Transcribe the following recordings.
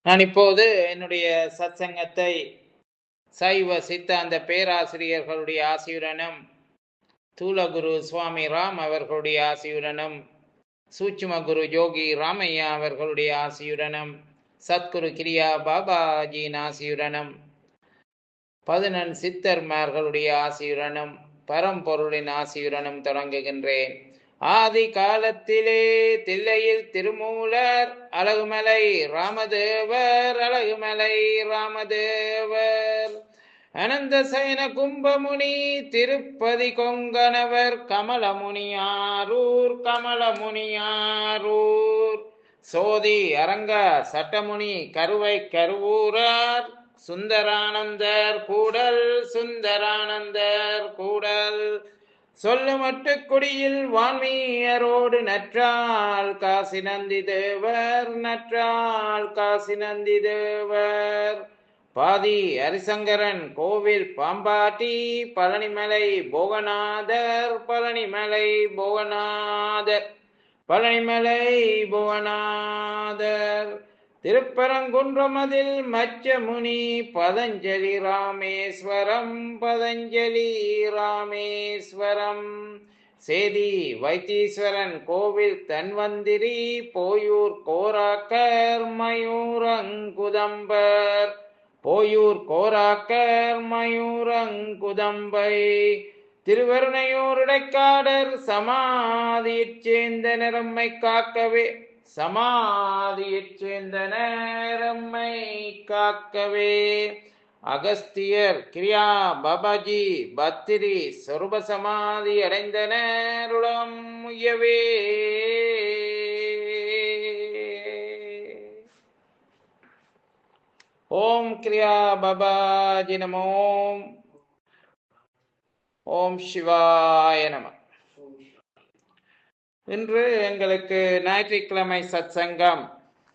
நான் இப்போது என்னுடைய சத்சங்கத்தை சைவ சித்தாந்த பேராசிரியர்களுடைய ஆசியுடனும் தூலகுரு சுவாமி ராம் அவர்களுடைய ஆசியுடனும் சூட்சும குரு யோகி ராமையா அவர்களுடைய ஆசியுடனும் சத்குரு கிரியா பாபாஜியின் ஆசியுடனும் பதினெண் சித்தர்மார்களுடைய ஆசியுடனும் பரம்பொருளின் ஆசியுடனும் தொடங்குகின்றேன் ஆதி காலத்திலே தில்லையில் திருமூலர் அழகுமலை ராமதேவர் அழகுமலை ராமதேவர் அனந்த சயன கும்பமுனி திருப்பதி கொங்கணவர் கமலமுனியாரூர் கமலமுனியாரூர் சோதி அரங்க சட்டமுனி கருவை கருவூரார் சுந்தரானந்தர் கூடல் சுந்தரானந்தர் கூடல் சொல்லுமட்டு குடியில் வான்மீயரோடு நற்றால் காசி நந்தி தேவர் நற்றால் காசி நந்தி தேவர் பாதி ஹரிசங்கரன் கோவில் பாம்பாட்டி பழனிமலை போகநாதர் பழனிமலை போகநாதர் பழனிமலை புவனாதர் திருப்பரங்குன்றமதில் மச்சமுனி பதஞ்சலி ராமேஸ்வரம் பதஞ்சலி ராமேஸ்வரம் சேதி வைத்தீஸ்வரன் கோவில் தன்வந்திரி போயூர் கோராக்கர் மயூரங்குதம்பர் போயூர் கோராக்கர் மயூரங்குதம்பை திருவருணையூருடைக்காடர் சமாதியைச் சேர்ந்த நிறம்மை காக்கவே சமாதியைச் சேர்ந்த நேரம்மை காக்கவே அகஸ்தியர் கிரியா பாபாஜி பத்திரி சொருப சமாதி அடைந்த நேருடம் முயவே ஓம் கிரியா பாபாஜி நமோம் ஓம் சிவாய நம இன்று எங்களுக்கு ஞாயிற்றுக்கிழமை சத்சங்கம்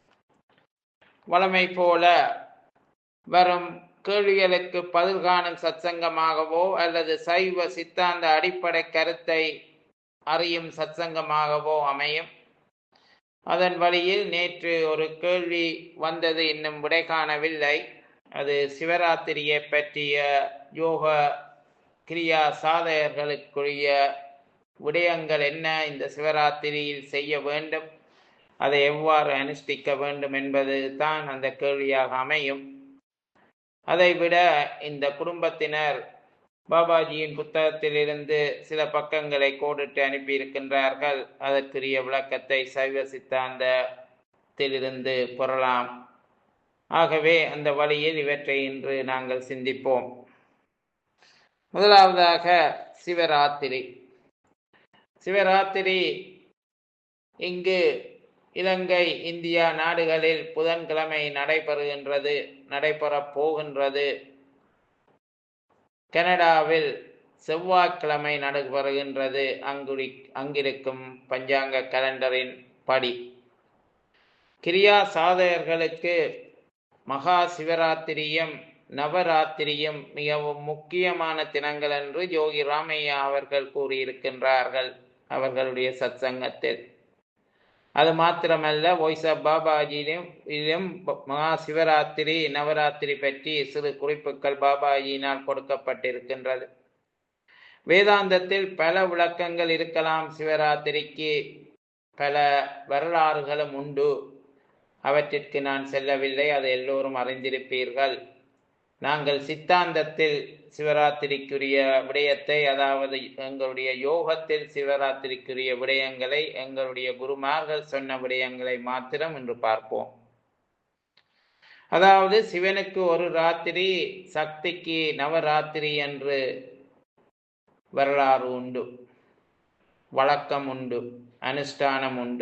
வளமை போல வரும் கேள்விகளுக்கு பதில் காணும் சத்சங்கமாகவோ அல்லது சைவ சித்தாந்த அடிப்படை கருத்தை அறியும் சத்சங்கமாகவோ அமையும் அதன் வழியில் நேற்று ஒரு கேள்வி வந்தது இன்னும் விடை காணவில்லை அது சிவராத்திரியை பற்றிய யோக கிரியா சாதகர்களுக்குரிய விடயங்கள் என்ன இந்த சிவராத்திரியில் செய்ய வேண்டும் அதை எவ்வாறு அனுஷ்டிக்க வேண்டும் என்பது தான் அந்த கேள்வியாக அமையும் அதைவிட இந்த குடும்பத்தினர் பாபாஜியின் புத்தகத்திலிருந்து சில பக்கங்களை கோடிட்டு அனுப்பியிருக்கின்றார்கள் அதற்குரிய விளக்கத்தை சைவ சித்தாந்தத்திலிருந்து பெறலாம் ஆகவே அந்த வழியில் இவற்றை இன்று நாங்கள் சிந்திப்போம் முதலாவதாக சிவராத்திரி சிவராத்திரி இங்கு இலங்கை இந்தியா நாடுகளில் புதன்கிழமை நடைபெறுகின்றது நடைபெறப் போகின்றது கனடாவில் செவ்வாய்க்கிழமை நடைபெறுகின்றது அங்குடி அங்கிருக்கும் பஞ்சாங்க கலண்டரின் படி கிரியா சாதகர்களுக்கு மகா சிவராத்திரியும் நவராத்திரியும் மிகவும் முக்கியமான தினங்கள் என்று யோகி ராமையா அவர்கள் கூறியிருக்கின்றார்கள் அவர்களுடைய சத்சங்கத்தில் அது மாத்திரமல்ல வாய்ஸ் ஆஃப் பாபாஜியிலும் மகா சிவராத்திரி நவராத்திரி பற்றி சிறு குறிப்புகள் பாபாஜியினால் கொடுக்கப்பட்டிருக்கின்றது வேதாந்தத்தில் பல விளக்கங்கள் இருக்கலாம் சிவராத்திரிக்கு பல வரலாறுகளும் உண்டு அவற்றிற்கு நான் செல்லவில்லை அதை எல்லோரும் அறிந்திருப்பீர்கள் நாங்கள் சித்தாந்தத்தில் சிவராத்திரிக்குரிய விடயத்தை அதாவது எங்களுடைய யோகத்தில் சிவராத்திரிக்குரிய விடயங்களை எங்களுடைய குருமார்கள் சொன்ன விடயங்களை மாத்திரம் இன்று பார்ப்போம் அதாவது சிவனுக்கு ஒரு ராத்திரி சக்திக்கு நவராத்திரி என்று வரலாறு உண்டு வழக்கம் உண்டு அனுஷ்டானம் உண்டு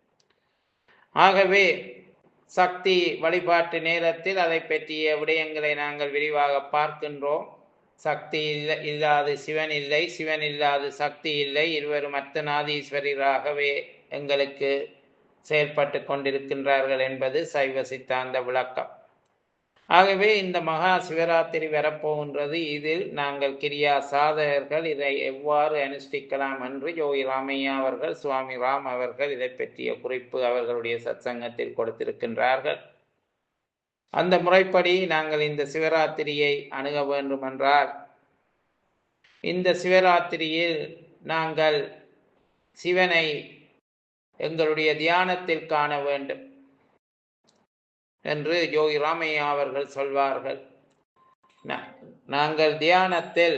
ஆகவே சக்தி வழிபாட்டு நேரத்தில் அதை பற்றிய விடயங்களை நாங்கள் விரிவாக பார்க்கின்றோம் சக்தி இல்லை இல்லாது சிவன் இல்லை சிவன் இல்லாது சக்தி இல்லை இருவரும் அர்த்தநாதீஸ்வரராகவே எங்களுக்கு செயல்பட்டு கொண்டிருக்கின்றார்கள் என்பது சைவ சித்தாந்த விளக்கம் ஆகவே இந்த மகா சிவராத்திரி வரப்போகின்றது இதில் நாங்கள் கிரியா சாதகர்கள் இதை எவ்வாறு அனுஷ்டிக்கலாம் என்று யோகி ராமையா அவர்கள் சுவாமி ராம் அவர்கள் இதை பற்றிய குறிப்பு அவர்களுடைய சத்சங்கத்தில் கொடுத்திருக்கின்றார்கள் அந்த முறைப்படி நாங்கள் இந்த சிவராத்திரியை அணுக வேண்டுமென்றால் இந்த சிவராத்திரியில் நாங்கள் சிவனை எங்களுடைய தியானத்தில் காண வேண்டும் என்று யோகி ராமையா அவர்கள் சொல்வார்கள் நா- நாங்கள் தியானத்தில்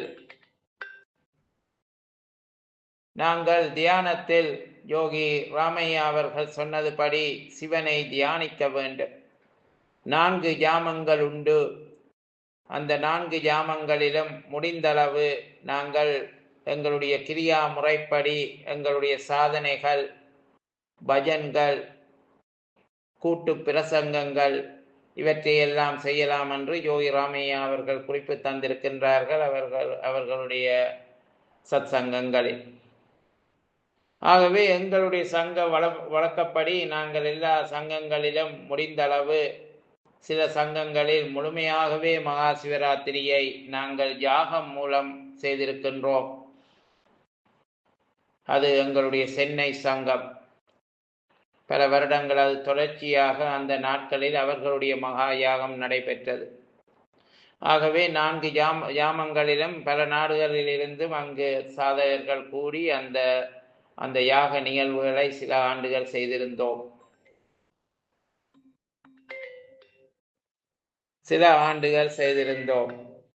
நாங்கள் தியானத்தில் யோகி ராமையா அவர்கள் சொன்னதுபடி சிவனை தியானிக்க வேண்டும் நான்கு ஜாமங்கள் உண்டு அந்த நான்கு ஜாமங்களிலும் முடிந்தளவு நாங்கள் எங்களுடைய கிரியா முறைப்படி எங்களுடைய சாதனைகள் பஜன்கள் கூட்டு பிரசங்கங்கள் இவற்றையெல்லாம் செய்யலாம் என்று யோகி ராமையா அவர்கள் குறிப்பு தந்திருக்கின்றார்கள் அவர்கள் அவர்களுடைய சத் சங்கங்களில் ஆகவே எங்களுடைய சங்க வழ வழக்கப்படி நாங்கள் எல்லா சங்கங்களிலும் முடிந்தளவு சில சங்கங்களில் முழுமையாகவே மகா சிவராத்திரியை நாங்கள் யாகம் மூலம் செய்திருக்கின்றோம் அது எங்களுடைய சென்னை சங்கம் பல வருடங்கள் அது தொடர்ச்சியாக அந்த நாட்களில் அவர்களுடைய மகா யாகம் நடைபெற்றது ஆகவே நான்கு ஜாம ஜாமங்களிலும் பல நாடுகளில் இருந்தும் அங்கு சாதகர்கள் கூடி அந்த அந்த யாக நிகழ்வுகளை சில ஆண்டுகள் செய்திருந்தோம் சில ஆண்டுகள் செய்திருந்தோம்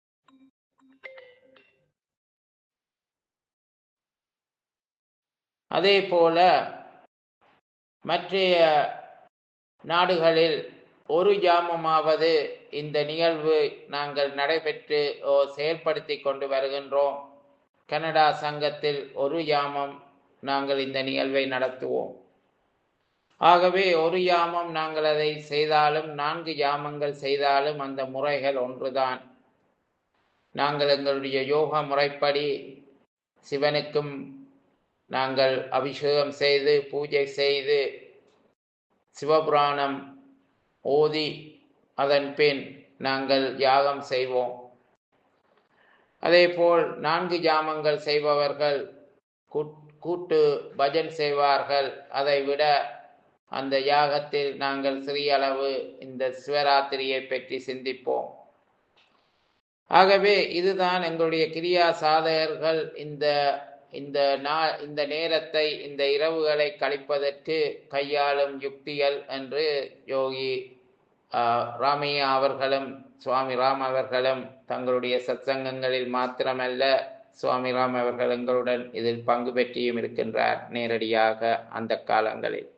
அதே போல மற்றைய நாடுகளில் ஒரு ஜாமமாவது இந்த நிகழ்வு நாங்கள் நடைபெற்று ஓ செயல்படுத்தி கொண்டு வருகின்றோம் கனடா சங்கத்தில் ஒரு யாமம் நாங்கள் இந்த நிகழ்வை நடத்துவோம் ஆகவே ஒரு யாமம் நாங்கள் அதை செய்தாலும் நான்கு யாமங்கள் செய்தாலும் அந்த முறைகள் ஒன்றுதான் நாங்கள் எங்களுடைய யோகா முறைப்படி சிவனுக்கும் நாங்கள் அபிஷேகம் செய்து பூஜை செய்து சிவபுராணம் ஓதி அதன் பின் நாங்கள் யாகம் செய்வோம் அதேபோல் நான்கு ஜாமங்கள் செய்பவர்கள் கூட்- கூட்டு பஜன் செய்வார்கள் அதை விட அந்த யாகத்தில் நாங்கள் சிறிய அளவு இந்த சிவராத்திரியை பற்றி சிந்திப்போம் ஆகவே இதுதான் எங்களுடைய கிரியா சாதகர்கள் இந்த இந்த நா இந்த நேரத்தை இந்த இரவுகளை கழிப்பதற்கு கையாளும் யுக்திகள் என்று யோகி ஆஹ், ராமையா அவர்களும் சுவாமி ராம் அவர்களும் தங்களுடைய சத்சங்கங்களில் மாத்திரமல்ல சுவாமி ராம் அவர்கள் எங்களுடன் இதில் பங்கு பெற்றியும் இருக்கின்றார் நேரடியாக அந்த காலங்களில்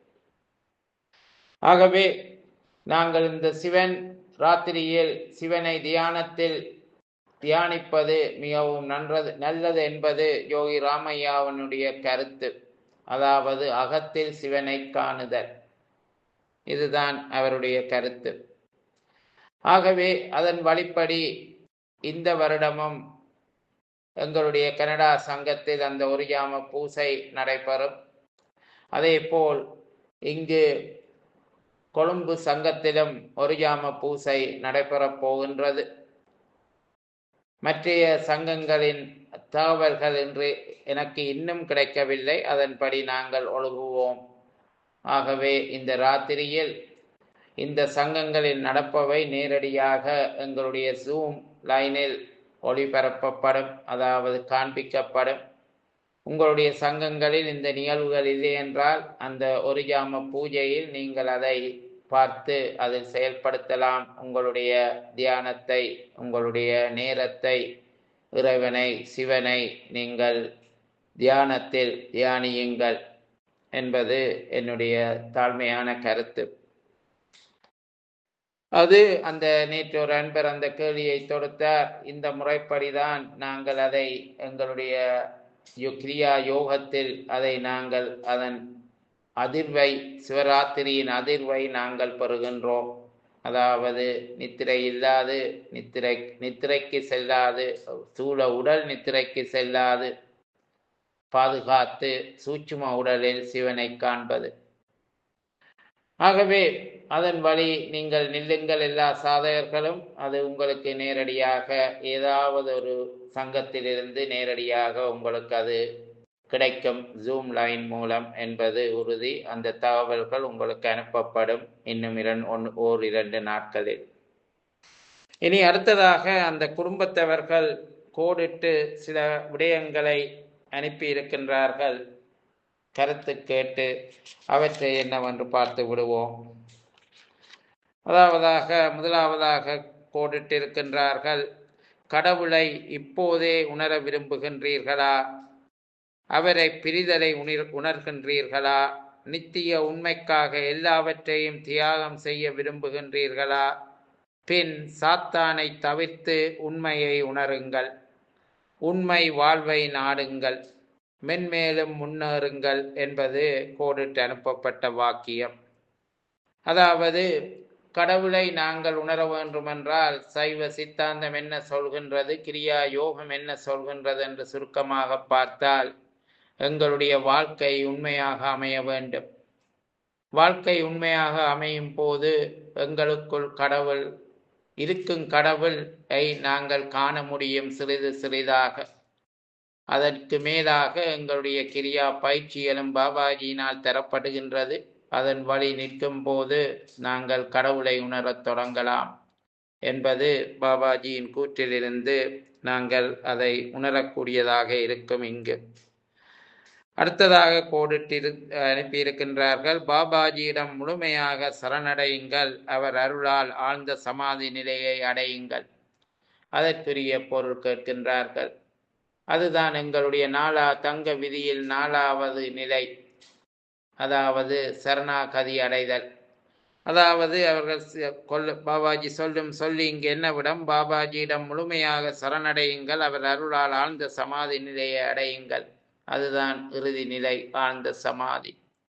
ஆகவே நாங்கள் இந்த சிவன் ராத்திரியில் சிவனை தியானத்தில் தியானிப்பது மிகவும் நன்றது நல்லது என்பது யோகி ராமையாவனுடைய கருத்து அதாவது அகத்தில் சிவனை காணுதல் இதுதான் அவருடைய கருத்து ஆகவே அதன் வழிப்படி இந்த வருடமும் எங்களுடைய கனடா சங்கத்தில் அந்த ஒரு ஜாம பூசை நடைபெறும் அதேபோல் இங்கு கொழும்பு சங்கத்திலும் ஒரு ஜாம பூசை நடைபெறப் போகின்றது மற்றைய சங்கங்களின் தகவல்கள் என்று எனக்கு இன்னும் கிடைக்கவில்லை அதன்படி நாங்கள் ஒழுகுவோம் ஆகவே இந்த ராத்திரியில் இந்த சங்கங்களில் நடப்பவை நேரடியாக எங்களுடைய ஜூம் லைனில் ஒளிபரப்பப்படும் அதாவது காண்பிக்கப்படும் உங்களுடைய சங்கங்களில் இந்த நிகழ்வுகள் இல்லை என்றால் அந்த ஒரு ஜாம பூஜையில் நீங்கள் அதை பார்த்து அதில் செயல்படுத்தலாம் உங்களுடைய தியானத்தை உங்களுடைய நேரத்தை இறைவனை சிவனை நீங்கள் தியானத்தில் தியானியுங்கள் என்பது என்னுடைய தாழ்மையான கருத்து அது அந்த நேற்று ஒரு அன்பர் அந்த கேள்வியை தொடுத்தார் இந்த முறைப்படிதான் நாங்கள் அதை எங்களுடைய யோ- கிரியா யோகத்தில் அதை நாங்கள் அதன் அதிர்வை சிவராத்திரியின் அதிர்வை நாங்கள் பெறுகின்றோம் அதாவது நித்திரை இல்லாது நித்திரை நித்திரைக்கு செல்லாது சூழ உடல் நித்திரைக்கு செல்லாது பாதுகாத்து சூட்சும உடலில் சிவனை காண்பது ஆகவே அதன் வழி நீங்கள் நில்லுங்கள் எல்லா சாதகர்களும் அது உங்களுக்கு நேரடியாக ஏதாவது ஒரு சங்கத்திலிருந்து நேரடியாக உங்களுக்கு அது கிடைக்கும் ஜூம் லைன் மூலம் என்பது உறுதி அந்த தகவல்கள் உங்களுக்கு அனுப்பப்படும் இன்னும் இரண்டு ஒன்று ஓர் இரண்டு நாட்களில் இனி அடுத்ததாக அந்த குடும்பத்தவர்கள் கோடிட்டு சில விடயங்களை அனுப்பி இருக்கின்றார்கள் கருத்து கேட்டு அவற்றை என்னவென்று பார்த்து விடுவோம் அதாவதாக முதலாவதாக கோடிட்டிருக்கின்றார்கள் கடவுளை இப்போதே உணர விரும்புகின்றீர்களா அவரை பிரிதலை உணர் உணர்கின்றீர்களா நித்திய உண்மைக்காக எல்லாவற்றையும் தியாகம் செய்ய விரும்புகின்றீர்களா பின் சாத்தானை தவிர்த்து உண்மையை உணருங்கள் உண்மை வாழ்வை நாடுங்கள் மென்மேலும் முன்னேறுங்கள் என்பது கோடிட்டு அனுப்பப்பட்ட வாக்கியம் அதாவது கடவுளை நாங்கள் உணர வேண்டுமென்றால் சைவ சித்தாந்தம் என்ன சொல்கின்றது கிரியா யோகம் என்ன சொல்கின்றது என்று சுருக்கமாக பார்த்தால் எங்களுடைய வாழ்க்கை உண்மையாக அமைய வேண்டும் வாழ்க்கை உண்மையாக அமையும் போது எங்களுக்குள் கடவுள் இருக்கும் கடவுளை நாங்கள் காண முடியும் சிறிது சிறிதாக அதற்கு மேலாக எங்களுடைய கிரியா பயிற்சிகளும் பாபாஜியினால் தரப்படுகின்றது அதன் வழி நிற்கும் போது நாங்கள் கடவுளை உணரத் தொடங்கலாம் என்பது பாபாஜியின் கூற்றிலிருந்து நாங்கள் அதை உணரக்கூடியதாக இருக்கும் இங்கு அடுத்ததாக கோடிட்டு அனுப்பியிருக்கின்றார்கள் பாபாஜியிடம் முழுமையாக சரணடையுங்கள் அவர் அருளால் ஆழ்ந்த சமாதி நிலையை அடையுங்கள் அதற்குரிய பொருள் கேட்கின்றார்கள் அதுதான் எங்களுடைய நாலா தங்க விதியில் நாலாவது நிலை அதாவது சரணாகதி அடைதல் அதாவது அவர்கள் கொல்ல பாபாஜி சொல்லும் சொல்லி இங்கு என்னவிடம் பாபாஜியிடம் முழுமையாக சரணடையுங்கள் அவர் அருளால் ஆழ்ந்த சமாதி நிலையை அடையுங்கள் அதுதான் இறுதி நிலை ஆழ்ந்த சமாதி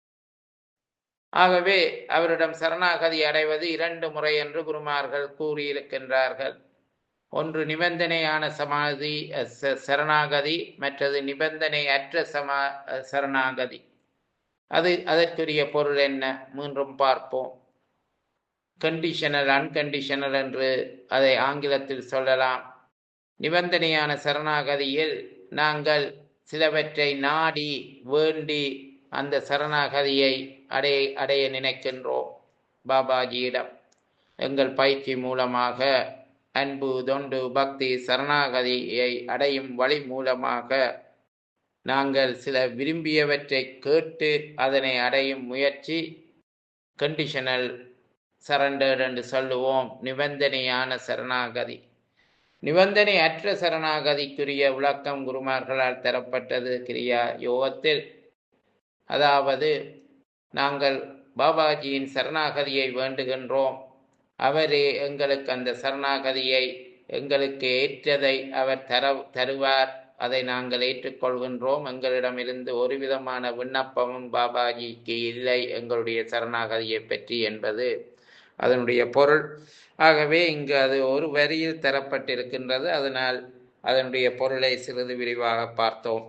ஆகவே அவரிடம் சரணாகதி அடைவது இரண்டு முறை என்று குருமார்கள் கூறியிருக்கின்றார்கள் ஒன்று நிபந்தனையான சமாதி சரணாகதி மற்றது நிபந்தனை அற்ற சமா சரணாகதி அது அதற்குரிய பொருள் என்ன மீண்டும் பார்ப்போம் கண்டிஷனல் அன்கண்டிஷனல் என்று அதை ஆங்கிலத்தில் சொல்லலாம் நிபந்தனையான சரணாகதியில் நாங்கள் சிலவற்றை நாடி வேண்டி அந்த சரணாகதியை அடைய அடைய நினைக்கின்றோம் பாபாஜியிடம் எங்கள் பயிற்சி மூலமாக அன்பு தொண்டு பக்தி சரணாகதியை அடையும் வழி மூலமாக நாங்கள் சில விரும்பியவற்றை கேட்டு அதனை அடையும் முயற்சி கண்டிஷனல் சரண்டர் என்று சொல்லுவோம் நிபந்தனையான சரணாகதி நிபந்தனை அற்ற சரணாகதிக்குரிய விளக்கம் குருமார்களால் தரப்பட்டது கிரியா யோகத்தில் அதாவது நாங்கள் பாபாஜியின் சரணாகதியை வேண்டுகின்றோம் அவரே எங்களுக்கு அந்த சரணாகதியை எங்களுக்கு ஏற்றதை அவர் தர தருவார் அதை நாங்கள் ஏற்றுக்கொள்கின்றோம் எங்களிடமிருந்து ஒரு விதமான விண்ணப்பமும் பாபாஜிக்கு இல்லை எங்களுடைய சரணாகதியை பற்றி என்பது அதனுடைய பொருள் ஆகவே இங்கு அது ஒரு வரியில் தரப்பட்டிருக்கின்றது அதனால் அதனுடைய பொருளை சிறிது விரிவாக பார்த்தோம்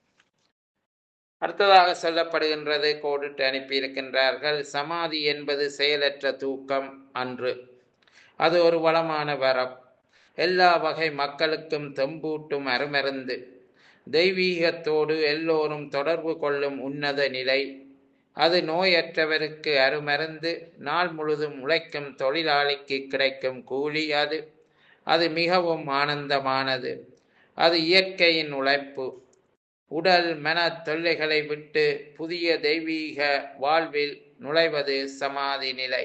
அடுத்ததாக சொல்லப்படுகின்றது கோடிட்டு அனுப்பியிருக்கின்றார்கள் சமாதி என்பது செயலற்ற தூக்கம் அன்று அது ஒரு வளமான வரம் எல்லா வகை மக்களுக்கும் தெம்பூட்டும் அருமருந்து தெய்வீகத்தோடு எல்லோரும் தொடர்பு கொள்ளும் உன்னத நிலை அது நோயற்றவருக்கு அருமருந்து நாள் முழுதும் உழைக்கும் தொழிலாளிக்கு கிடைக்கும் கூலி அது அது மிகவும் ஆனந்தமானது அது இயற்கையின் உழைப்பு உடல் மன தொல்லைகளை விட்டு புதிய தெய்வீக வாழ்வில் நுழைவது சமாதி நிலை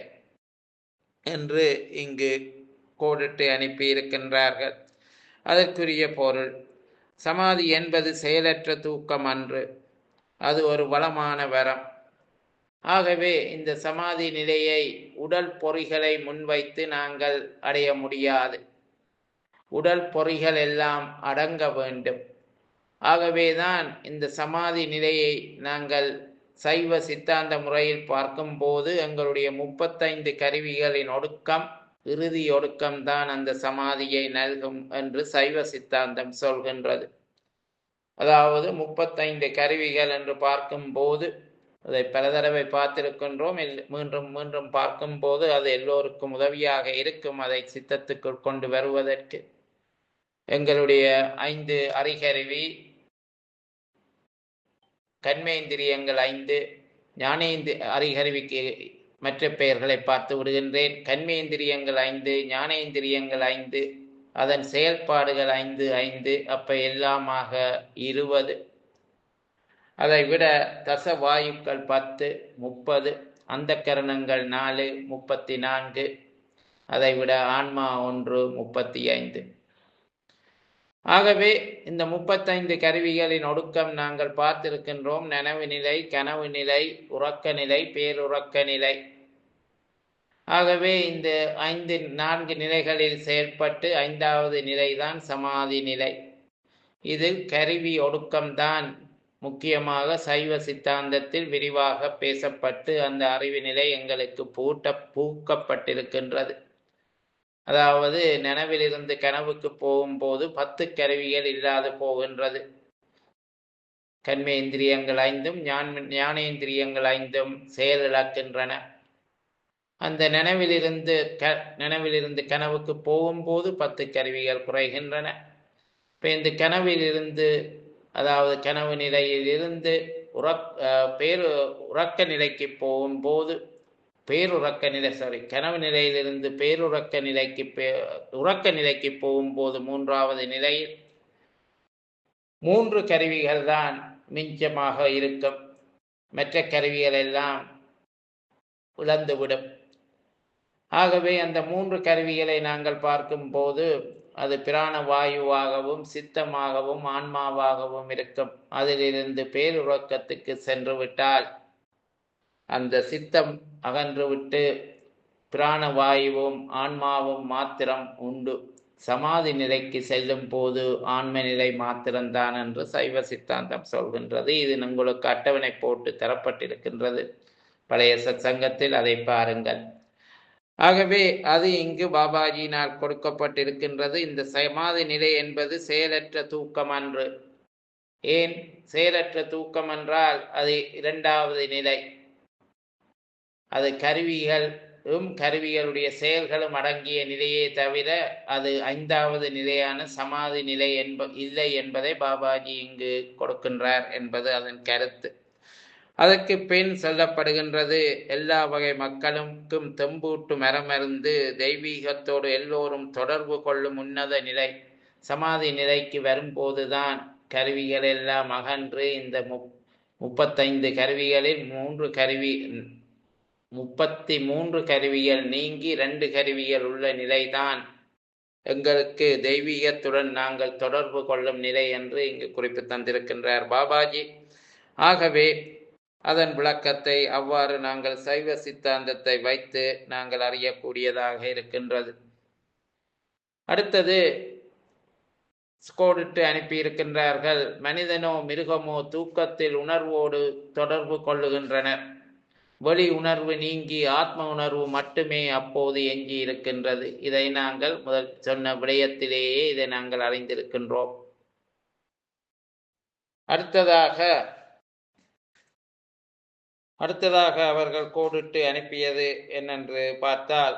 என்று இங்கு கோடிட்டு அனுப்பியிருக்கின்றார்கள் அதற்குரிய பொருள் சமாதி என்பது செயலற்ற தூக்கம் அன்று அது ஒரு வளமான வரம் ஆகவே இந்த சமாதி நிலையை உடல் பொறிகளை முன்வைத்து நாங்கள் அடைய முடியாது உடல் பொறிகள் எல்லாம் அடங்க வேண்டும் ஆகவேதான் இந்த சமாதி நிலையை நாங்கள் சைவ சித்தாந்த முறையில் பார்க்கும்போது எங்களுடைய முப்பத்தைந்து கருவிகளின் ஒடுக்கம் இறுதி ஒடுக்கம் தான் அந்த சமாதியை நல்கும் என்று சைவ சித்தாந்தம் சொல்கின்றது அதாவது முப்பத்தைந்து கருவிகள் என்று பார்க்கும்போது அதை பல தடவை பார்த்திருக்கின்றோம் மீண்டும் மீண்டும் பார்க்கும்போது அது எல்லோருக்கும் உதவியாக இருக்கும் அதை சித்தத்துக்குள் கொண்டு வருவதற்கு எங்களுடைய ஐந்து அறிகருவி கண்மேந்திரியங்கள் ஐந்து ஞானேந்திர அறிகருவிக்கு மற்ற பெயர்களை பார்த்து விடுகின்றேன் கண்மேந்திரியங்கள் ஐந்து ஞானேந்திரியங்கள் ஐந்து அதன் செயல்பாடுகள் ஐந்து ஐந்து அப்ப எல்லாமாக இருபது அதை விட தசவாயுக்கள் பத்து முப்பது அந்த கரணங்கள் நாலு முப்பத்தி நான்கு அதை விட ஆன்மா ஒன்று முப்பத்தி ஐந்து ஆகவே இந்த முப்பத்தைந்து கருவிகளின் ஒடுக்கம் நாங்கள் பார்த்திருக்கின்றோம் நனவு நிலை கனவு நிலை உறக்க நிலை பேருறக்க நிலை ஆகவே இந்த ஐந்து நான்கு நிலைகளில் செயல்பட்டு ஐந்தாவது நிலைதான் சமாதி நிலை இதில் கருவி ஒடுக்கம்தான் முக்கியமாக சைவ சித்தாந்தத்தில் விரிவாக பேசப்பட்டு அந்த அறிவு நிலை எங்களுக்கு பூட்ட பூக்கப்பட்டிருக்கின்றது அதாவது நனவிலிருந்து கனவுக்கு போகும்போது பத்து கருவிகள் இல்லாது போகின்றது கண்மேந்திரியங்கள் ஐந்தும் ஞான ஞானேந்திரியங்கள் ஐந்தும் செயலிழக்கின்றன அந்த நினைவிலிருந்து க நினைவிலிருந்து கனவுக்கு போகும்போது பத்து கருவிகள் குறைகின்றன இப்போ இந்த கனவிலிருந்து அதாவது கனவு நிலையில் இருந்து உறக் பேரு உறக்க நிலைக்கு போகும்போது பேருறக்க நிலை சாரி கனவு நிலையிலிருந்து பேருறக்க நிலைக்கு பே உறக்க நிலைக்கு போகும்போது மூன்றாவது நிலையில் மூன்று கருவிகள் தான் மிஞ்சமாக இருக்கும் மற்ற கருவிகள் எல்லாம் இழந்துவிடும் ஆகவே அந்த மூன்று கருவிகளை நாங்கள் பார்க்கும்போது அது பிராண வாயுவாகவும் சித்தமாகவும் ஆன்மாவாகவும் இருக்கும் அதிலிருந்து பேருறக்கத்துக்கு சென்று விட்டால் அந்த சித்தம் அகன்றுவிட்டு பிராணவாயுவும் ஆன்மாவும் மாத்திரம் உண்டு சமாதி நிலைக்கு செல்லும் போது ஆன்ம நிலை மாத்திரம்தான் என்று சைவ சித்தாந்தம் சொல்கின்றது இது உங்களுக்கு அட்டவணை போட்டு தரப்பட்டிருக்கின்றது பழைய சங்கத்தில் அதை பாருங்கள் ஆகவே அது இங்கு பாபாஜியினால் கொடுக்கப்பட்டிருக்கின்றது இந்த சமாதி நிலை என்பது செயலற்ற தூக்கம் அன்று ஏன் செயலற்ற தூக்கம் என்றால் அது இரண்டாவது நிலை அது கருவிகளும் கருவிகளுடைய செயல்களும் அடங்கிய நிலையே தவிர அது ஐந்தாவது நிலையான சமாதி நிலை என்ப இல்லை என்பதை பாபாஜி இங்கு கொடுக்கின்றார் என்பது அதன் கருத்து அதற்கு பின் சொல்லப்படுகின்றது எல்லா வகை மக்களுக்கும் தெம்பூட்டு மரமருந்து தெய்வீகத்தோடு எல்லோரும் தொடர்பு கொள்ளும் உன்னத நிலை சமாதி நிலைக்கு வரும்போதுதான் கருவிகள் எல்லாம் அகன்று இந்த முப் முப்பத்தைந்து கருவிகளில் மூன்று கருவி முப்பத்தி மூன்று கருவிகள் நீங்கி ரெண்டு கருவிகள் உள்ள நிலைதான் எங்களுக்கு தெய்வீகத்துடன் நாங்கள் தொடர்பு கொள்ளும் நிலை என்று இங்கு குறிப்பு தந்திருக்கின்றார் பாபாஜி ஆகவே அதன் விளக்கத்தை அவ்வாறு நாங்கள் சைவ சித்தாந்தத்தை வைத்து நாங்கள் அறியக்கூடியதாக இருக்கின்றது அடுத்தது கோடிட்டு அனுப்பியிருக்கின்றார்கள் மனிதனோ மிருகமோ தூக்கத்தில் உணர்வோடு தொடர்பு கொள்ளுகின்றனர் வெளி உணர்வு நீங்கி ஆத்ம உணர்வு மட்டுமே அப்போது எஞ்சி இருக்கின்றது இதை நாங்கள் முதல் சொன்ன விடயத்திலேயே இதை நாங்கள் அறிந்திருக்கின்றோம் அடுத்ததாக அடுத்ததாக அவர்கள் கோடிட்டு அனுப்பியது என்னென்று பார்த்தால்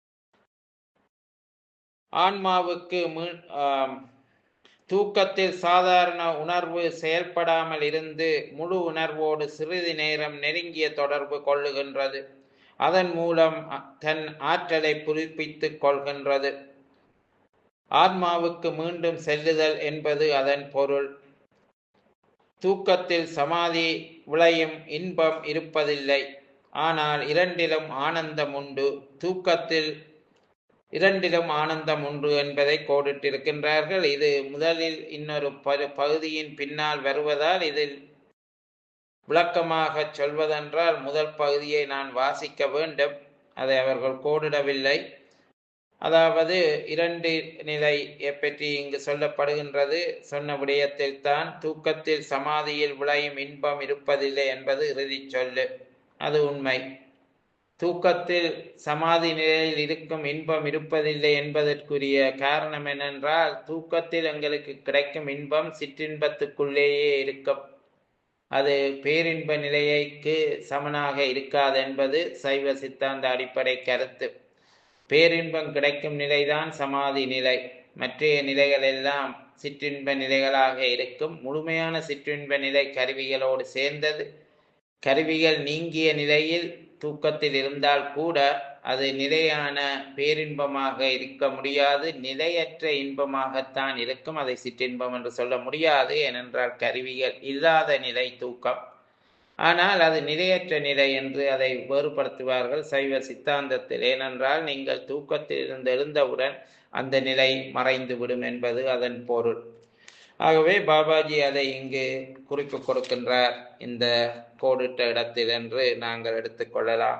ஆன்மாவுக்கு தூக்கத்தில் சாதாரண உணர்வு செயல்படாமல் இருந்து முழு உணர்வோடு சிறிது நேரம் நெருங்கிய தொடர்பு கொள்ளுகின்றது அதன் மூலம் தன் ஆற்றலை புதுப்பித்துக் கொள்கின்றது ஆத்மாவுக்கு மீண்டும் செல்லுதல் என்பது அதன் பொருள் தூக்கத்தில் சமாதி விளையும் இன்பம் இருப்பதில்லை ஆனால் இரண்டிலும் ஆனந்தம் உண்டு தூக்கத்தில் இரண்டிலும் ஆனந்தம் உண்டு என்பதை கோடிட்டிருக்கின்றார்கள் இது முதலில் இன்னொரு பகுதியின் பின்னால் வருவதால் இதில் விளக்கமாக சொல்வதென்றால் முதல் பகுதியை நான் வாசிக்க வேண்டும் அதை அவர்கள் கோடிடவில்லை அதாவது இரண்டு நிலை பற்றி இங்கு சொல்லப்படுகின்றது சொன்ன விடயத்தில் தான் தூக்கத்தில் சமாதியில் விளையும் இன்பம் இருப்பதில்லை என்பது இறுதி சொல்லு அது உண்மை தூக்கத்தில் சமாதி நிலையில் இருக்கும் இன்பம் இருப்பதில்லை என்பதற்குரிய காரணம் என்னென்றால் தூக்கத்தில் எங்களுக்கு கிடைக்கும் இன்பம் சிற்றின்பத்துக்குள்ளேயே இருக்கும் அது பேரின்ப நிலையைக்கு சமனாக இருக்காது என்பது சைவ சித்தாந்த அடிப்படை கருத்து பேரின்பம் கிடைக்கும் நிலைதான் சமாதி நிலை மற்றைய நிலைகள் எல்லாம் சிற்றின்ப நிலைகளாக இருக்கும் முழுமையான சிற்றின்ப நிலை கருவிகளோடு சேர்ந்தது கருவிகள் நீங்கிய நிலையில் தூக்கத்தில் இருந்தால் கூட அது நிலையான பேரின்பமாக இருக்க முடியாது நிலையற்ற இன்பமாகத்தான் இருக்கும் அதை சிற்றின்பம் என்று சொல்ல முடியாது ஏனென்றால் கருவிகள் இல்லாத நிலை தூக்கம் ஆனால் அது நிலையற்ற நிலை என்று அதை வேறுபடுத்துவார்கள் சைவ சித்தாந்தத்தில் ஏனென்றால் நீங்கள் தூக்கத்தில் இருந்து எழுந்தவுடன் அந்த நிலை மறைந்து விடும் என்பது அதன் பொருள் ஆகவே பாபாஜி அதை இங்கு குறிப்பு கொடுக்கின்றார் இந்த கோடிட்ட இடத்தில் என்று நாங்கள் எடுத்துக்கொள்ளலாம்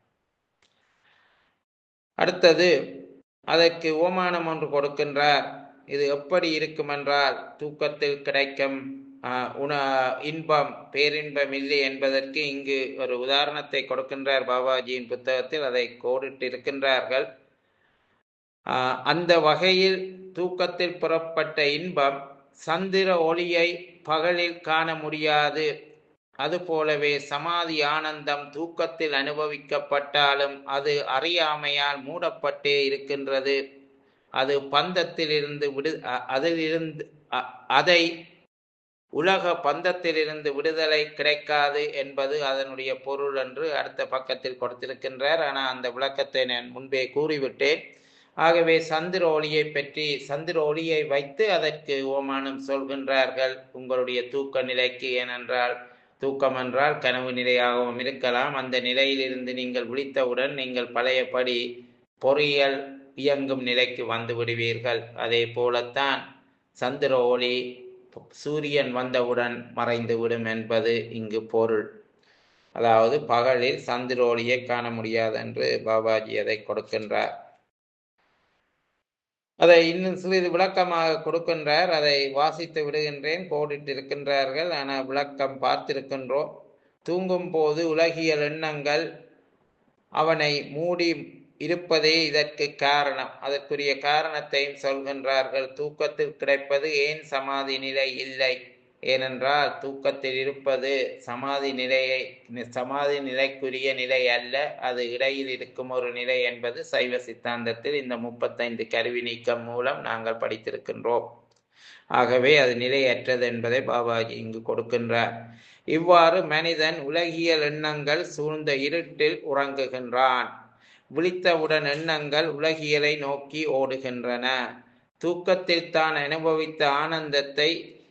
அடுத்தது அதற்கு ஓமானம் ஒன்று கொடுக்கின்றார் இது எப்படி இருக்கும் என்றால் தூக்கத்தில் கிடைக்கும் உண இன்பம் பேரின்பம் இல்லை என்பதற்கு இங்கு ஒரு உதாரணத்தை கொடுக்கின்றார் பாபாஜியின் புத்தகத்தில் அதை கோடிட்டு இருக்கின்றார்கள் அந்த வகையில் தூக்கத்தில் புறப்பட்ட இன்பம் சந்திர ஒளியை பகலில் காண முடியாது அதுபோலவே சமாதி ஆனந்தம் தூக்கத்தில் அனுபவிக்கப்பட்டாலும் அது அறியாமையால் மூடப்பட்டே இருக்கின்றது அது பந்தத்திலிருந்து விடு அதிலிருந்து அதை உலக பந்தத்திலிருந்து விடுதலை கிடைக்காது என்பது அதனுடைய பொருள் என்று அடுத்த பக்கத்தில் கொடுத்திருக்கின்றார் ஆனால் அந்த விளக்கத்தை நான் முன்பே கூறிவிட்டேன் ஆகவே சந்திர ஒளியை பற்றி சந்திர ஒளியை வைத்து அதற்கு ஓமானம் சொல்கின்றார்கள் உங்களுடைய தூக்க நிலைக்கு ஏனென்றால் தூக்கம் என்றால் கனவு நிலையாகவும் இருக்கலாம் அந்த நிலையிலிருந்து நீங்கள் விழித்தவுடன் நீங்கள் பழையபடி பொறியியல் இயங்கும் நிலைக்கு வந்து விடுவீர்கள் அதே போலத்தான் சந்திர ஒளி சூரியன் வந்தவுடன் மறைந்துவிடும் என்பது இங்கு பொருள் அதாவது பகலில் சந்திர ஒளியை காண முடியாது என்று பாபாஜி அதை கொடுக்கின்றார் அதை இன்னும் சிறிது விளக்கமாக கொடுக்கின்றார் அதை வாசித்து விடுகின்றேன் கோடிட்டு இருக்கின்றார்கள் ஆனால் விளக்கம் பார்த்திருக்கின்றோம் தூங்கும் போது உலகியல் எண்ணங்கள் அவனை மூடி இருப்பதே இதற்கு காரணம் அதற்குரிய காரணத்தையும் சொல்கின்றார்கள் தூக்கத்தில் கிடைப்பது ஏன் சமாதி நிலை இல்லை ஏனென்றால் தூக்கத்தில் இருப்பது சமாதி நிலையை சமாதி நிலைக்குரிய நிலை அல்ல அது இடையில் இருக்கும் ஒரு நிலை என்பது சைவ சித்தாந்தத்தில் இந்த முப்பத்தைந்து கருவி நீக்கம் மூலம் நாங்கள் படித்திருக்கின்றோம் ஆகவே அது நிலையற்றது என்பதை பாபாஜி இங்கு கொடுக்கின்றார் இவ்வாறு மனிதன் உலகியல் எண்ணங்கள் சூழ்ந்த இருட்டில் உறங்குகின்றான் விழித்தவுடன் எண்ணங்கள் உலகியலை நோக்கி ஓடுகின்றன தூக்கத்தில் தான் அனுபவித்த ஆனந்தத்தை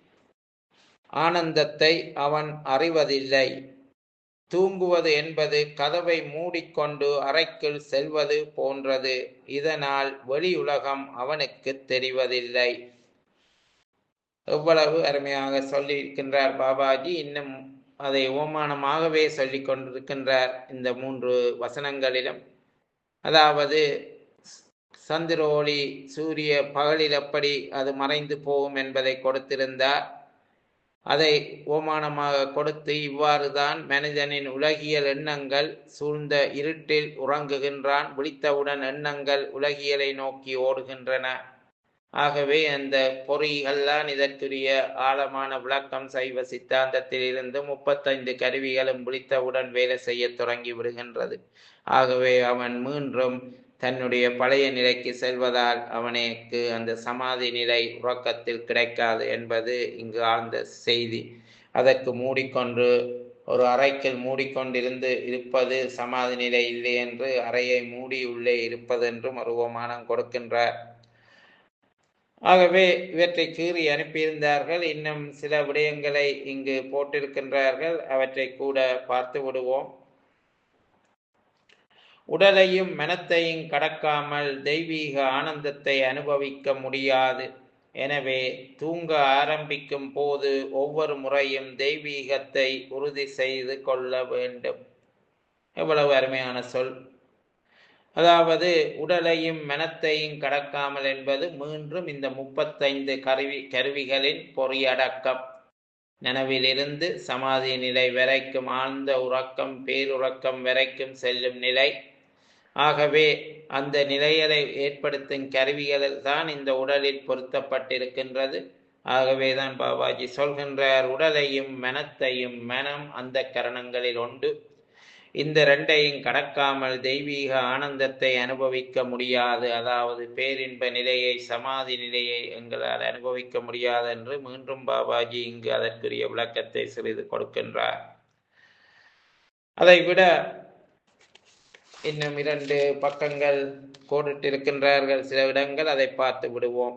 ஆனந்தத்தை அவன் அறிவதில்லை தூங்குவது என்பது கதவை மூடிக்கொண்டு அறைக்குள் செல்வது போன்றது இதனால் வெளி உலகம் அவனுக்கு தெரிவதில்லை எவ்வளவு அருமையாக சொல்லியிருக்கின்றார் பாபாஜி இன்னும் அதை ஓமானமாகவே சொல்லிக் கொண்டிருக்கின்றார் இந்த மூன்று வசனங்களிலும் அதாவது சந்திர ஒளி சூரிய பகலில் எப்படி அது மறைந்து போகும் என்பதை கொடுத்திருந்தார் அதை ஓமானமாக கொடுத்து இவ்வாறு தான் மனிதனின் உலகியல் எண்ணங்கள் சூழ்ந்த இருட்டில் உறங்குகின்றான் விழித்தவுடன் எண்ணங்கள் உலகியலை நோக்கி ஓடுகின்றன ஆகவே அந்த பொறிகள்தான் இதற்குரிய ஆழமான விளக்கம் சைவ சித்தாந்தத்தில் இருந்து முப்பத்தைந்து கருவிகளும் விழித்தவுடன் வேலை செய்ய தொடங்கி விடுகின்றது ஆகவே அவன் மீண்டும் தன்னுடைய பழைய நிலைக்கு செல்வதால் அவனுக்கு அந்த சமாதி நிலை உறக்கத்தில் கிடைக்காது என்பது இங்கு ஆழ்ந்த செய்தி அதற்கு மூடிக்கொண்டு ஒரு அறைக்குள் மூடிக்கொண்டிருந்து இருப்பது சமாதி நிலை இல்லை என்று அறையை மூடி உள்ளே இருப்பது என்றும் ஒரு உபமானம் கொடுக்கின்றார் ஆகவே இவற்றை கீறி அனுப்பியிருந்தார்கள் இன்னும் சில விடயங்களை இங்கு போட்டிருக்கின்றார்கள் அவற்றை கூட பார்த்து விடுவோம் உடலையும் மனத்தையும் கடக்காமல் தெய்வீக ஆனந்தத்தை அனுபவிக்க முடியாது எனவே தூங்க ஆரம்பிக்கும் போது ஒவ்வொரு முறையும் தெய்வீகத்தை உறுதி செய்து கொள்ள வேண்டும் எவ்வளவு அருமையான சொல் அதாவது உடலையும் மனத்தையும் கடக்காமல் என்பது மீண்டும் இந்த முப்பத்தைந்து கருவி கருவிகளின் பொறியடக்கம் நனவிலிருந்து சமாதி நிலை வரைக்கும் ஆழ்ந்த உறக்கம் பேருறக்கம் வரைக்கும் செல்லும் நிலை ஆகவே அந்த நிலைகளை ஏற்படுத்தும் கருவிகளில் தான் இந்த உடலில் பொருத்தப்பட்டிருக்கின்றது ஆகவேதான் பாபாஜி சொல்கின்றார் உடலையும் மனத்தையும் மனம் அந்த கரணங்களில் உண்டு இந்த ரெண்டையும் கடக்காமல் தெய்வீக ஆனந்தத்தை அனுபவிக்க முடியாது அதாவது பேரின்ப நிலையை சமாதி நிலையை எங்களால் அனுபவிக்க முடியாது என்று மீண்டும் பாபாஜி இங்கு அதற்குரிய விளக்கத்தை சிறிது கொடுக்கின்றார் அதை விட இன்னும் இரண்டு பக்கங்கள் கோடிட்டிருக்கின்றார்கள் சில இடங்கள் அதை பார்த்து விடுவோம்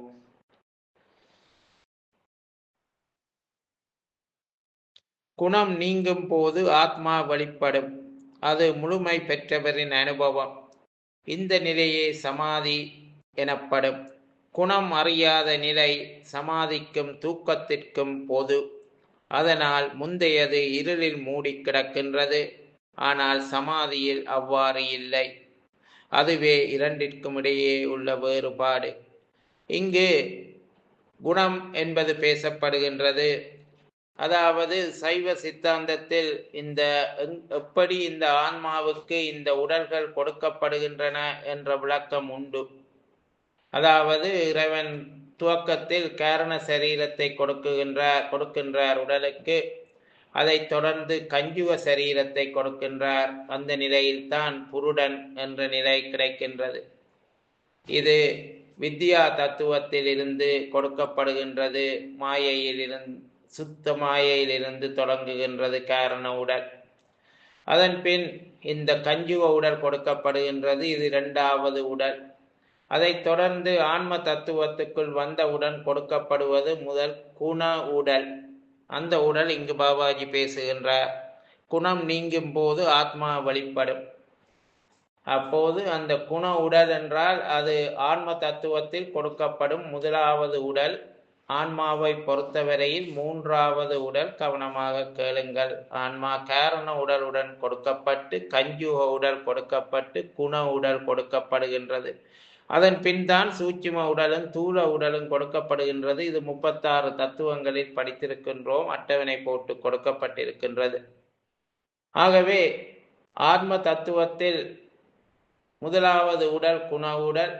குணம் நீங்கும் போது ஆத்மா வெளிப்படும் அது முழுமை பெற்றவரின் அனுபவம் இந்த நிலையே சமாதி எனப்படும் குணம் அறியாத நிலை சமாதிக்கும் தூக்கத்திற்கும் பொது அதனால் முந்தையது இருளில் மூடி கிடக்கின்றது ஆனால் சமாதியில் அவ்வாறு இல்லை அதுவே இரண்டிற்கும் இடையே உள்ள வேறுபாடு இங்கு குணம் என்பது பேசப்படுகின்றது அதாவது சைவ சித்தாந்தத்தில் இந்த எப்படி இந்த ஆன்மாவுக்கு இந்த உடல்கள் கொடுக்கப்படுகின்றன என்ற விளக்கம் உண்டு அதாவது இறைவன் துவக்கத்தில் காரண சரீரத்தை கொடுக்குகின்றார் கொடுக்கின்றார் உடலுக்கு அதைத் தொடர்ந்து கஞ்சுவ சரீரத்தை கொடுக்கின்றார் அந்த நிலையில்தான் புருடன் என்ற நிலை கிடைக்கின்றது இது வித்யா தத்துவத்தில் இருந்து கொடுக்கப்படுகின்றது மாயையில் இருந்து சுத்த மாயையிலிருந்து தொடங்குகின்றது காரண உடல் அதன் பின் இந்த கஞ்சுவ உடல் கொடுக்கப்படுகின்றது இது இரண்டாவது உடல் அதைத் தொடர்ந்து ஆன்ம தத்துவத்துக்குள் வந்தவுடன் கொடுக்கப்படுவது முதல் குண உடல் அந்த உடல் இங்கு பாபாஜி பேசுகின்றார் குணம் நீங்கும் போது ஆத்மா வழிபடும் அப்போது அந்த குண உடல் என்றால் அது ஆன்ம தத்துவத்தில் கொடுக்கப்படும் முதலாவது உடல் ஆன்மாவை பொறுத்தவரையில் மூன்றாவது உடல் கவனமாக கேளுங்கள் ஆன்மா காரண உடலுடன் கொடுக்கப்பட்டு கஞ்சுக உடல் கொடுக்கப்பட்டு குண உடல் கொடுக்கப்படுகின்றது அதன் பின் தான் சூட்சும உடலும் தூள உடலும் கொடுக்கப்படுகின்றது இது முப்பத்தாறு தத்துவங்களில் படித்திருக்கின்றோம் அட்டவணை போட்டு கொடுக்கப்பட்டிருக்கின்றது ஆகவே ஆத்ம தத்துவத்தில் முதலாவது உடல் குண உடல்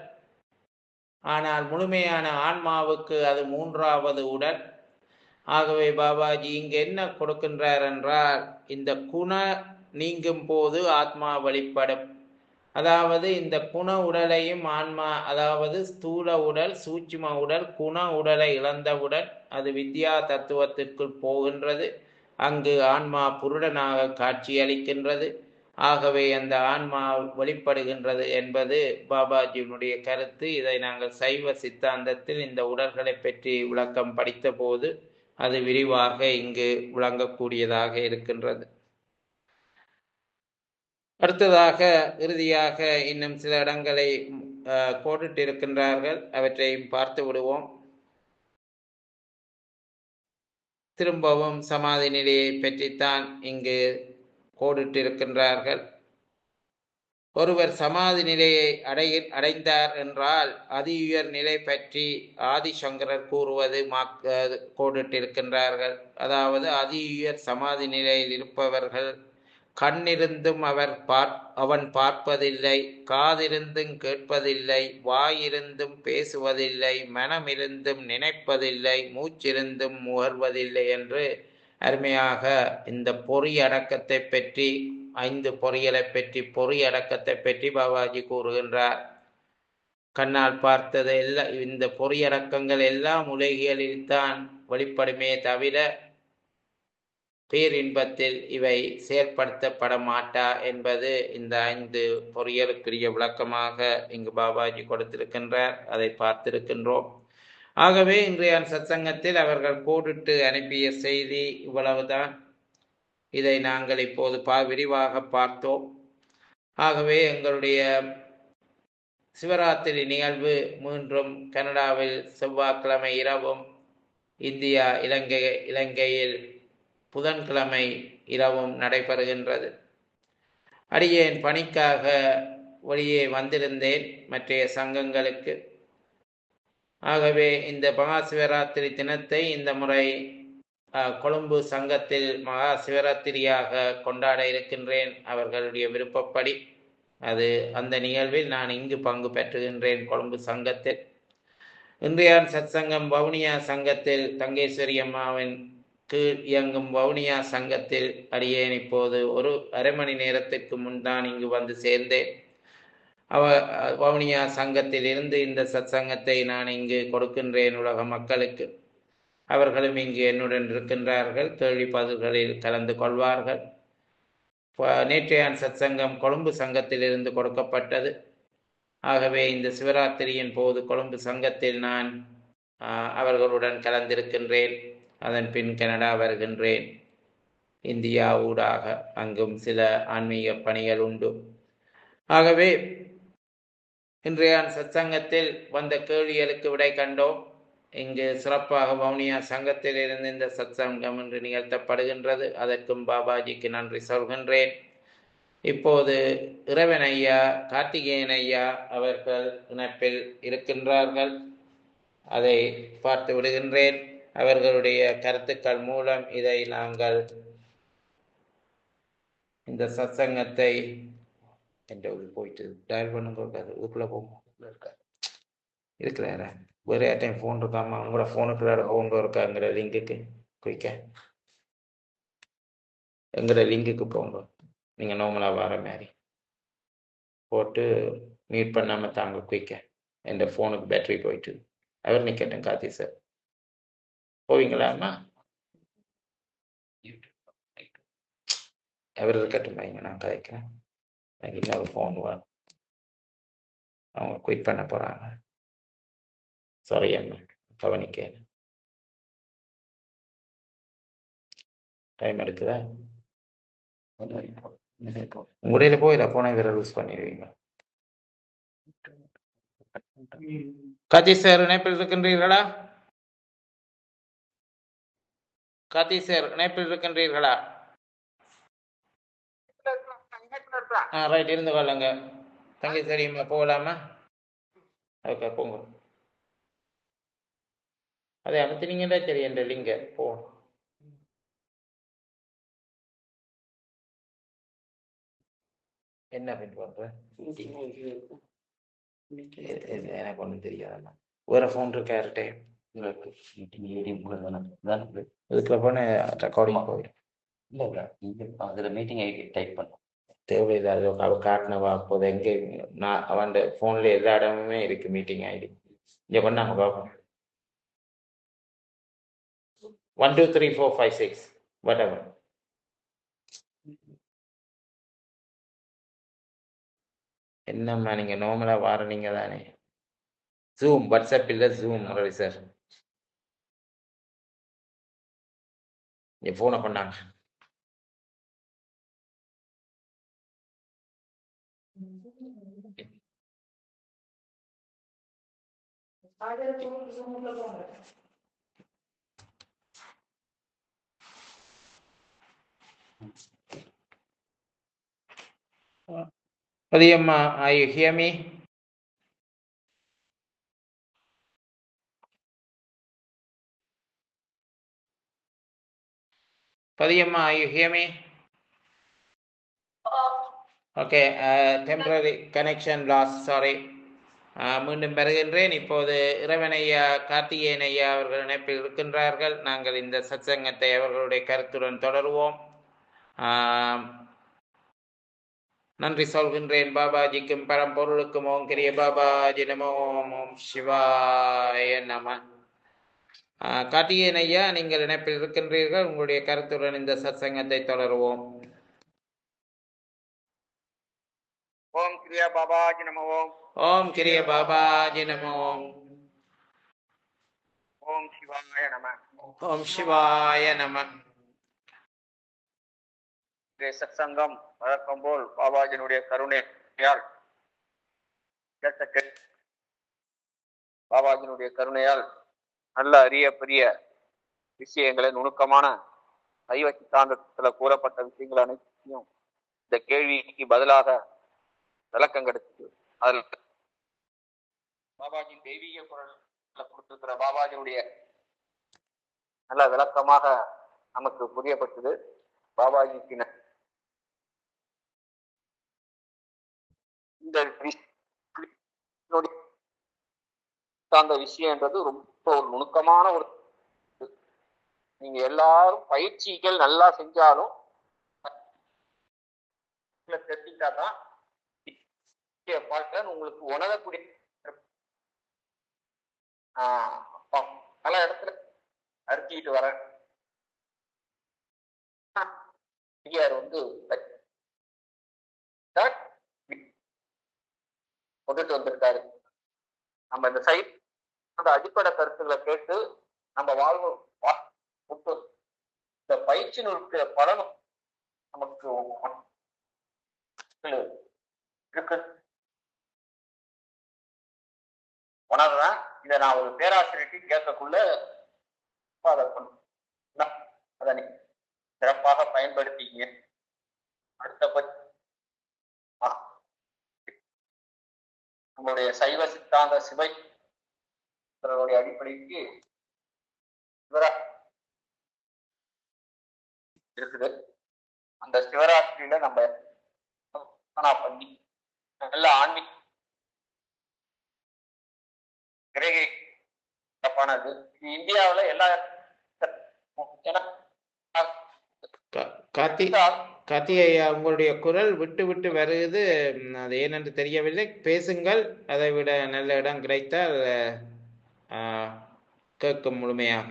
ஆனால் முழுமையான ஆன்மாவுக்கு அது மூன்றாவது உடல் ஆகவே பாபாஜி இங்கு என்ன கொடுக்கின்றார் என்றால் இந்த குண நீங்கும் போது ஆத்மா வெளிப்படும் அதாவது இந்த குண உடலையும் ஆன்மா அதாவது ஸ்தூல உடல் சூட்சும உடல் குண உடலை இழந்தவுடன் அது வித்யா தத்துவத்திற்குள் போகின்றது அங்கு ஆன்மா புருடனாக காட்சியளிக்கின்றது ஆகவே அந்த ஆன்மா வெளிப்படுகின்றது என்பது பாபாஜியினுடைய கருத்து இதை நாங்கள் சைவ சித்தாந்தத்தில் இந்த உடல்களை பற்றி விளக்கம் படித்த போது அது விரிவாக இங்கு விளங்கக்கூடியதாக இருக்கின்றது அடுத்ததாக இறுதியாக இன்னும் சில இடங்களை கோடிட்டிருக்கின்றார்கள் அவற்றையும் பார்த்து விடுவோம் திரும்பவும் சமாதி நிலையை பற்றித்தான் இங்கு கோடிட்டிருக்கின்றார்கள் ஒருவர் சமாதி நிலையை அடை அடைந்தார் என்றால் அதி உயர் நிலை பற்றி ஆதிசங்கரர் கூறுவது கோடிட்டிருக்கின்றார்கள் அதாவது அதி உயர் சமாதி நிலையில் இருப்பவர்கள் கண்ணிருந்தும் அவர் பார் அவன் பார்ப்பதில்லை காதிருந்தும் கேட்பதில்லை வாயிருந்தும் பேசுவதில்லை மனமிருந்தும் நினைப்பதில்லை மூச்சிருந்தும் முகர்வதில்லை என்று அருமையாக இந்த பொறி அடக்கத்தை பற்றி ஐந்து பொறியலை பற்றி பொறி அடக்கத்தை பற்றி பாபாஜி கூறுகின்றார் கண்ணால் பார்த்தது எல்லாம் இந்த பொறியடக்கங்கள் எல்லாம் உலகியலில் தான் வெளிப்படுமே தவிர பேரின்பத்தில் இவை செயற்படுத்தப்பட மாட்டா என்பது இந்த ஐந்து பொறியலுக்குரிய விளக்கமாக இங்கு பாபாஜி கொடுத்திருக்கின்றார் அதை பார்த்திருக்கின்றோம் ஆகவே இன்றைய சத்சங்கத்தில் அவர்கள் கோடிட்டு அனுப்பிய செய்தி இவ்வளவுதான் இதை நாங்கள் இப்போது பா விரிவாக பார்த்தோம் ஆகவே எங்களுடைய சிவராத்திரி நிகழ்வு மீண்டும் கனடாவில் செவ்வாய்க்கிழமை இரவும் இந்தியா இலங்கை இலங்கையில் புதன்கிழமை இரவும் நடைபெறுகின்றது அடியேன் பணிக்காக வெளியே வந்திருந்தேன் மற்றைய சங்கங்களுக்கு ஆகவே இந்த மகா சிவராத்திரி தினத்தை இந்த முறை கொழும்பு சங்கத்தில் மகா சிவராத்திரியாக கொண்டாட இருக்கின்றேன் அவர்களுடைய விருப்பப்படி அது அந்த நிகழ்வில் நான் இங்கு பங்கு பெற்றுகின்றேன் கொழும்பு சங்கத்தில் இன்றையான் சத்சங்கம் வவுனியா சங்கத்தில் தங்கேஸ்வரி அம்மாவின் கீழ் இயங்கும் வவுனியா சங்கத்தில் அடியேன் இப்போது ஒரு அரை மணி நேரத்திற்கு முன் தான் இங்கு வந்து சேர்ந்தேன் அவ வவுனியா சங்கத்தில் இருந்து இந்த சத்சங்கத்தை நான் இங்கு கொடுக்கின்றேன் உலக மக்களுக்கு அவர்களும் இங்கு என்னுடன் இருக்கின்றார்கள் கேள்வி பதில்களில் கலந்து கொள்வார்கள் ப- நேற்றையான் சத்சங்கம் கொழும்பு சங்கத்திலிருந்து கொடுக்கப்பட்டது ஆகவே இந்த சிவராத்திரியின் போது கொழும்பு சங்கத்தில் நான் ஆஹ், அவர்களுடன் கலந்திருக்கின்றேன் அதன் பின் கனடா வருகின்றேன் இந்தியா ஊடாக அங்கும் சில ஆன்மீக பணிகள் உண்டு ஆகவே இன்றைய சத்சங்கத்தில் வந்த கேள்விகளுக்கு விடை கண்டோம் இங்கு சிறப்பாக வவுனியா சங்கத்தில் இருந்து இந்த சத்சங்கம் இன்று நிகழ்த்தப்படுகின்றது அதற்கும் பாபாஜிக்கு நன்றி சொல்கின்றேன் இப்போது இறைவன் ஐயா கார்த்திகேயன் ஐயா அவர்கள் இணைப்பில் இருக்கின்றார்கள் அதை பார்த்து விடுகின்றேன் அவர்களுடைய கருத்துக்கள் மூலம் இதை நாங்கள் இந்த சத்சங்கத்தை என்ற உள்ள போயிட்டு டயல் பண்ணுங்க அது இதுக்குள்ள போகும் இருக்காரு இருக்கிறாரா வேற யார்ட்டையும் ஃபோன் இருக்காமா உங்களோட ஃபோனுக்குள்ள ஃபோன் இருக்காங்கிற லிங்குக்கு குயிக்க எங்களோட லிங்குக்கு போங்க நீங்கள் நார்மலாக வர மாதிரி போட்டு மியூட் பண்ணாமல் தாங்க குயிக்க என் ஃபோனுக்கு பேட்டரி போயிட்டு அவர் நிற்கட்டும் கார்த்தி சார் போவீங்களாம்மா அவர் இருக்கட்டும் வைங்க நான் கதைக்கிறேன் எனக்கு இன்னொரு ஃபோன் வேணும் அவங்க குயிட் பண்ண போகிறாங்க சாரி அண்ணா கவனிக்க டைம் எடுக்குதா உடையில போயில போனா இவரை லூஸ் பண்ணிடுவீங்க கார்த்தி சார் இணைப்பில் இருக்கின்றீர்களா கார்த்தி சார் இணைப்பில் இருக்கின்றீர்களா ஆ ரைட் இருந்து கொள்ளுங்க தங்கி தெரியுமா போகலாமா ஓகே போங்க அதை அமுத்தினீங்கன்னா சரி என்ற லிங்க போ என்ன பின் பண்ற இது- இது எனக்கு ஒன்றும் தெரியாதுண்ணா வேற ஃபோன் இருக்கா யார்கிட்ட இதுக்குள்ள போன ரெக்கார்டிங் போயிடும் அதுல மீட்டிங் ஐடி டைப் பண்ணும் தேவையில்லை அது அவ காட்டினவா அப்போது எங்கே நான் அவன் ஃபோன்ல எல்லா இடமுமே இருக்கு மீட்டிங் ஐடி இங்கே கொண்டாங்க பார்ப்போம் one two three four five six whatever என்னம்மா நீங்க நார்மலா வார நீங்க தானே ஜூம் வாட்ஸ்அப் இல்ல ஜூம் முரளி சார் என் போனை பண்ணாங்க Padiyamma, are you hear me? Padiyamma, are you hear me? Okay, uh, temporary connection lost, sorry. Uh, மீண்டும் பெறுகின்றேன் இப்போது இறைவன் ஐயா கார்த்திகேயன் ஐயா அவர்கள் இணைப்பில் இருக்கின்றார்கள் நாங்கள் இந்த சத்சங்கத்தை அவர்களுடைய கருத்துடன் தொடருவோம் ஆம், நன்றி சொல்கின்றேன் பாபாஜிக்கும் பரம்பொருளுக்கும் ஓம் கிரிய பாபாஜி நமோ ஓம் ஓம் சிவாய நம ஆஹ் கார்த்திகேயன் ஐயா நீங்கள் இணைப்பில் இருக்கின்றீர்கள் உங்களுடைய கருத்துடன் இந்த சத்சங்கத்தை தொடருவோம் ஓம் கிரியா பாபாஜி நம ஓம் ஓம் கிரிய பாபாஜி நமோ ஓம் ஓம் சிவாய நம ஓம் சிவாய நம இன்றைய சத்சங்கம் வழக்கம் போல் பாபாஜினுடைய கருணையால் கேட்ட கே- பாபாஜினுடைய கருணையால் நல்ல அரிய பெரிய விஷயங்களை நுணுக்கமான சைவ சித்தாந்தத்துல கூறப்பட்ட விஷயங்கள் அனைத்தையும் இந்த கேள்விக்கு பதிலாக விளக்கம் கிடைச்சது அதில் பாபாஜி தெய்வீக குரல் கொடுத்திருக்கிற பாபாஜியுடைய நல்ல விளக்கமாக நமக்கு புரியப்பட்டது பாபாஜிக்கு ந- இந்த வி- என்னுடைய அந்த விஷயம்ன்றது ரொம்ப ஒரு நுணுக்கமான ஒரு இது. நீங்க எல்லாரும் பயிற்சிகள் நல்லா செஞ்சாலும் தெரிஞ்சுட்டா தான் பார்க்க உங்களுக்கு உணரக்கூடிய ஆஹ் ப- பல இடத்துல அறுத்திட்டு வரேன் பெரியார் வந்து கொண்டுட்டு வந்திருக்காரு நம்ம இந்த சைட் அந்த அடிப்படை கருத்துக்களை கேட்டு நம்ம வாழ்வு வா- முட்டு இந்த பயிற்சியினுடைய பலனும் நமக்கு இருக்கு உணர்றேன் இதை நான் ஒரு பேராசிரியர்கிட்ட கேட்கக்குள்ள அதை கொண்டு- நான் அதை நீ சிறப்பாக பயன்படுத்திங்க அடுத்த பட்ச- ஆ. நம்மளுடைய சைவ சித்தாந்த சிவை இவர்களுடைய அடிப்படைக்கு சிவரா இருக்குது அந்த சிவராத்திரியில நம்ம பிரார்த்தனா பண்ணி நல்ல ஆன்மீக கிரகை சிறப்பானது இது இந்தியாவுல எல்லா ஏன்னா கா- கார்த்தி கார்த்தி ஐயா உங்களுடைய குரல் விட்டு விட்டு வருகிறது ம், அது ஏனென்று தெரியவில்லை பேசுங்கள் அதை விட நல்ல இடம் கிடைத்தால் ஆ, கேட்கும் முழுமையாக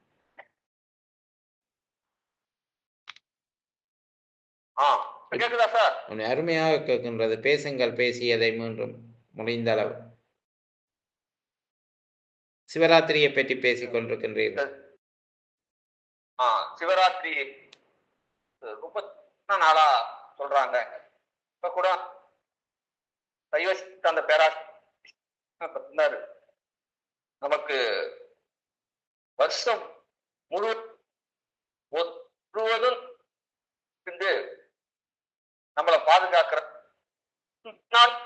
ஆ இப்ப கேக்குதா சார் உன்னை அருமையாக கேட்கின்றது பேசுங்கள் பேசியதை மீண்டும் முடிந்த அளவு சிவராத்திரியை பற்றி பேசிக் கொண்டிருக்கின்றீர்கள் ஆ சிவராத்திரி அஹ், ரொம்ப சின்ன நாளா சொல்றாங்க இப்ப கூட சைவ சித்தாந்த பேராசிரியர் சொன்னாரு நமக்கு வருஷம் முழு முழுவதும் இருந்து நம்மளை பாதுகாக்கிற நாள்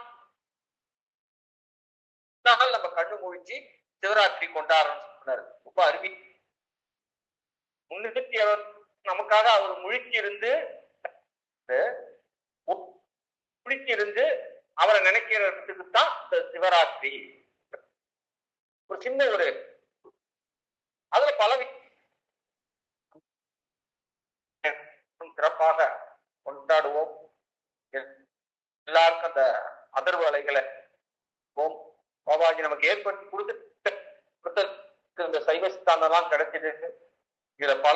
நாள் நம்ம கண்ணு முழிச்சு சிவராத்திரி கொண்டாடுறோம்னு சொன்னாரு ரொம்ப அருமை முன்னூத்தி அவர் நமக்காக அவர் முழுக்கி இருந்து முழுக்கி இருந்து அவரை நினைக்கிறதுக்கு தான் இந்த சிவராத்திரி ஒரு சின்ன ஒரு அதுல பல வி- சிறப்பாக கொண்டாடுவோம் எல்- எல்லாருக்கும் அந்த அதிர்வு அலைகளை ஓம் பாபாஜி நமக்கு ஏற்படுத்தி கொடுத்து கொடுத்த இந்த சைவ சித்தாந்தம் கிடைச்சது இதுல பல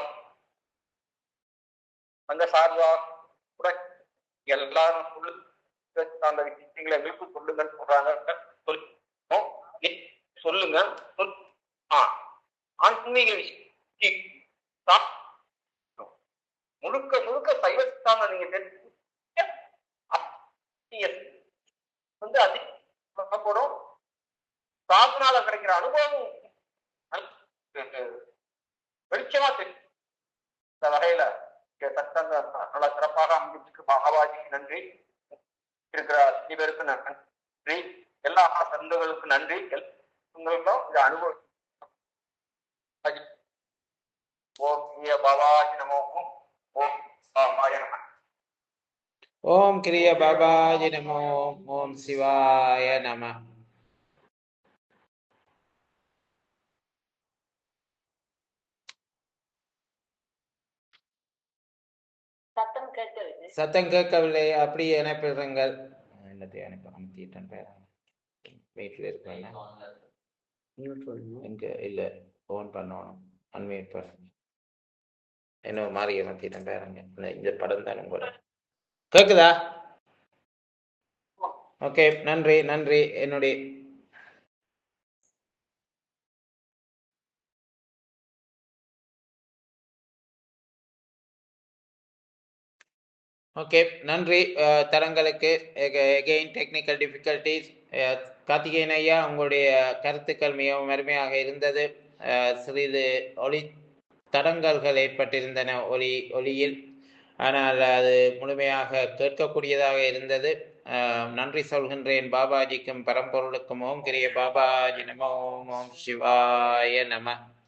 அங்க சார்பா கூட எல்லாரும் சொல்லு அந்த விஷயங்களை எங்களுக்கு சொல்லுங்கன்னு சொல்றாங்க சொல்லி நீ சொல்லுங்க சொல் ஆ ஆன்மீக விஷயம் தான் முழுக்க முழுக்க சைவ சித்தாந்தம் நீங்க தெரிஞ்சுக்கிட்டீங்க. நீங்க வந்து அதிகம் சாதனால கிடைக்கிற அனுபவம் நல்ல- வெளிச்சமா தெரியும் இந்த வகையில இங்க சட்டங்க நல்ல சிறப்பாக அமைஞ்சிருக்கு மகாபாஜிக்கு நன்றி இருக்கிற அத்தனை பேருக்கு நன்றி எல்லா சந்தங்களுக்கும் நன்றி எல்லாருக்கும் இந்த அனுபவம் ஓம் இய பவாஜி நமோகம் ஓம் பாபாய நம ஓம் கிரிய பாபாஜி நமோ ஓம் சிவாய நம சத்தம் கேட்கவில்லை சத்தம் கேட்கவில்லை அப்படியே இணைப்பிடுங்கள் என்னத்தை அனுப்ப அமுத்திட்டேன் பேர வீட்டில் இருக்கேன் எங்க இல்ல ஃபோன் பண்ணணும் அன்மியூட் பண்ணுங்க என்ன மாறி ஏமாத்திட்டேன் பேருங்க இந்த இந்த படம் தானே கூட கேக்குதா ஓகே நன்றி நன்றி என்னுடைய ஓகே நன்றி அஹ், தரங்களுக்கு எகெயின் டெக்னிக்கல் டிஃபிகல்டிஸ் கார்த்திகேயன் ஐயா உங்களுடைய கருத்துக்கள் மிகவும் அருமையாக இருந்தது அஹ், சிறிது ஒளி தடங்கல்கள் ஏற்பட்டிருந்தன ஒலி ஒலியில் ஆனால் அது முழுமையாக கேட்கக்கூடியதாக இருந்தது அஹ், நன்றி சொல்கின்றேன் பாபாஜிக்கும் பரம்பொருளுக்கும் ஓம் கிரிய பாபாஜி நம ஓம் ஓம் சிவாய நம